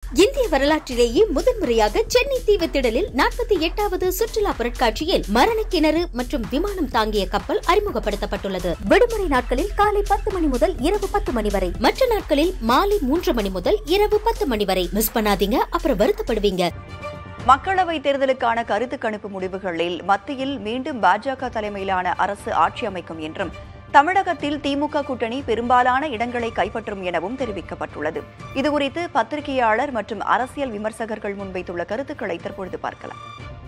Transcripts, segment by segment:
இந்திய வரலாற்றிலேயே முதன்முறையாக சென்னை தீவுத்திடலில் நாற்பத்தி எட்டாவது சுற்றுலா பொருட்காட்சியில் மரண கிணறு மற்றும் விமானம் தாங்கிய கப்பல் அறிமுகப்படுத்தப்பட்டுள்ளது விடுமுறை நாட்களில் காலை பத்து மணி முதல் இரவு பத்து மணி வரை மற்ற நாட்களில் மாலை மூன்று மணி முதல் இரவு பத்து மணி வரை மிஸ் பண்ணாதீங்க அப்புறம் வருத்தப்படுவீங்க மக்களவைத் தேர்தலுக்கான கருத்து கணிப்பு முடிவுகளில் மத்தியில் மீண்டும் பாஜக தலைமையிலான அரசு ஆட்சி அமைக்கும் என்றும் தமிழகத்தில் திமுக கூட்டணி பெரும்பாலான இடங்களை கைப்பற்றும் எனவும் தெரிவிக்கப்பட்டுள்ளது இதுகுறித்து பத்திரிகையாளர் மற்றும் அரசியல் விமர்சகர்கள் முன்வைத்துள்ள கருத்துக்களை தற்பொழுது பார்க்கலாம்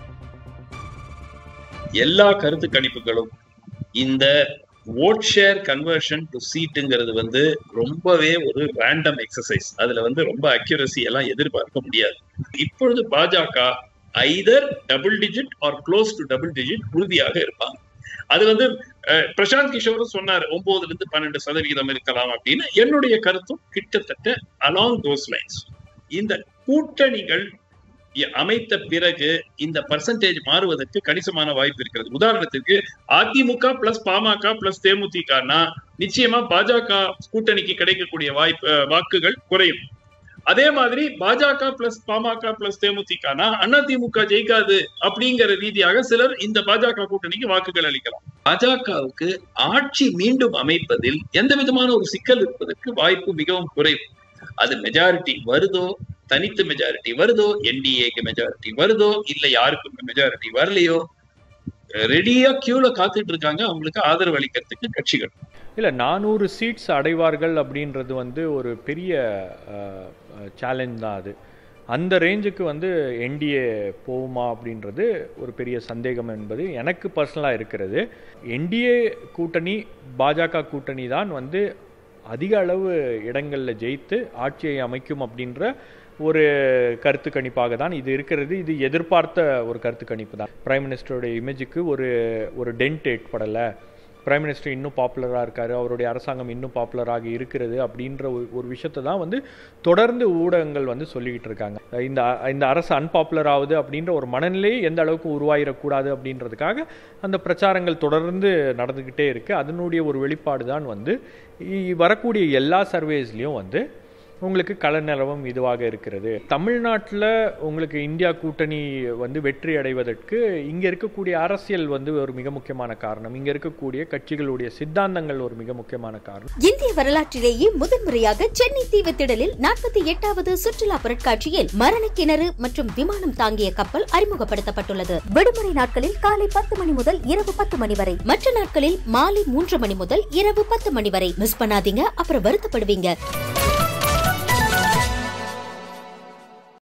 எல்லா கருத்து கணிப்புகளும் இந்த ஓட் ஷேர் கன்வர்ஷன் டு சீட்டுங்கிறது வந்து ரொம்பவே ஒரு ரேண்டம் எக்ஸசைஸ் அதுல வந்து ரொம்ப அக்யூரசி எல்லாம் எதிர்பார்க்க முடியாது இப்பொழுது பாஜக either double digit or close to double digit உறுதியாக இருப்பாங்க அது வந்து அஹ், பிரசாந்த் கிஷோரும் சொன்னார் ஒன்பதுல இருந்து பன்னெண்டு சதவிகிதம் இருக்கலாம் அப்படின்னு என்னுடைய கருத்தும் கிட்டத்தட்ட அலாங் தோஸ் லைன்ஸ் இந்த கூட்டணிகள் இ- அமைத்த பிறகு இந்த பர்சன்டேஜ் மாறுவதற்கு கணிசமான வாய்ப்பு இருக்கிறது உதாரணத்திற்கு அதிமுக பிளஸ் பாமக பிளஸ் தேமுதிகனா நிச்சயமா பாஜக கூட்டணிக்கு கிடைக்கக்கூடிய வாய்ப்பு அஹ், வாக்குகள் குறையும் அதே மாதிரி பாஜக பிளஸ் பாமக பிளஸ் தேமுதிகனா அதிமுக ஜெயிக்காது அப்படிங்கிற ரீதியாக சிலர் இந்த பாஜக கூட்டணிக்கு வாக்குகள் அளிக்கலாம் பாஜகவுக்கு ஆட்சி மீண்டும் அமைப்பதில் எந்த விதமான ஒரு சிக்கல் இருப்பதற்கு வாய்ப்பு மிகவும் குறைவு அது மெஜாரிட்டி வருதோ தனித்து மெஜாரிட்டி வருதோ என்டிஏக்கு மெஜாரிட்டி வருதோ இல்ல யாருக்கும் மெஜாரிட்டி வரலையோ ரெடியா கியூல காத்துட்டு இருக்காங்க அவங்களுக்கு ஆதரவு அளிக்கிறதுக்கு கட்சிகள் இல்லை நானூறு சீட்ஸ் அடைவார்கள் அப்படின்றது வந்து ஒரு பெரிய சேலஞ்ச் தான் அது அந்த ரேஞ்சுக்கு வந்து என்டிஏ போகுமா அப்படின்றது ஒரு பெரிய சந்தேகம் என்பது எனக்கு பர்சனலாக இருக்கிறது என்டிஏ கூட்டணி பாஜக கூட்டணி தான் வந்து அதிக அளவு இடங்களில் ஜெயித்து ஆட்சியை அமைக்கும் அப்படின்ற ஒரு கருத்து கணிப்பாக தான் இது இருக்கிறது இது எதிர்பார்த்த ஒரு கருத்து கணிப்பு தான் பிரைம் மினிஸ்டருடைய இமேஜுக்கு ஒரு ஒரு டென்ட் ஏற்படலை பிரைம் மினிஸ்டர் இன்னும் பாப்புலராக இருக்கார் அவருடைய அரசாங்கம் இன்னும் பாப்புலராக இருக்கிறது அப்படின்ற ஒரு ஒரு விஷயத்தை தான் வந்து தொடர்ந்து ஊடகங்கள் வந்து சொல்லிக்கிட்டு இருக்காங்க இந்த இந்த அரசு அன்பாப்புலர் ஆகுது அப்படின்ற ஒரு மனநிலையை எந்த அளவுக்கு உருவாயிடக்கூடாது அப்படின்றதுக்காக அந்த பிரச்சாரங்கள் தொடர்ந்து நடந்துக்கிட்டே இருக்குது அதனுடைய ஒரு வெளிப்பாடு தான் வந்து இ- வரக்கூடிய எல்லா சர்வேஸ்லேயும் வந்து உங்களுக்கு கள நிலவம் இதுவாக இருக்கிறது தமிழ்நாட்டில் உங்களுக்கு இந்தியா கூட்டணி வந்து வெற்றி அடைவதற்கு இங்கே இருக்கக்கூடிய அரசியல் வந்து ஒரு மிக முக்கியமான காரணம் இங்கே இருக்கக்கூடிய கட்சிகளுடைய சித்தாந்தங்கள் ஒரு மிக முக்கியமான காரணம் இந்திய வரலாற்றிலேயே முதன்முறையாக சென்னை தீவுத்திடலில் நாற்பத்தி எட்டாவது சுற்றுலா பொருட்காட்சியில் மரண கிணறு மற்றும் விமானம் தாங்கிய கப்பல் அறிமுகப்படுத்தப்பட்டுள்ளது விடுமுறை நாட்களில் காலை பத்து மணி முதல் இரவு பத்து மணி வரை மற்ற நாட்களில் மாலை மூன்று மணி முதல் இரவு பத்து மணி வரை மிஸ் பண்ணாதீங்க அப்புறம் வருத்தப்படுவீங்க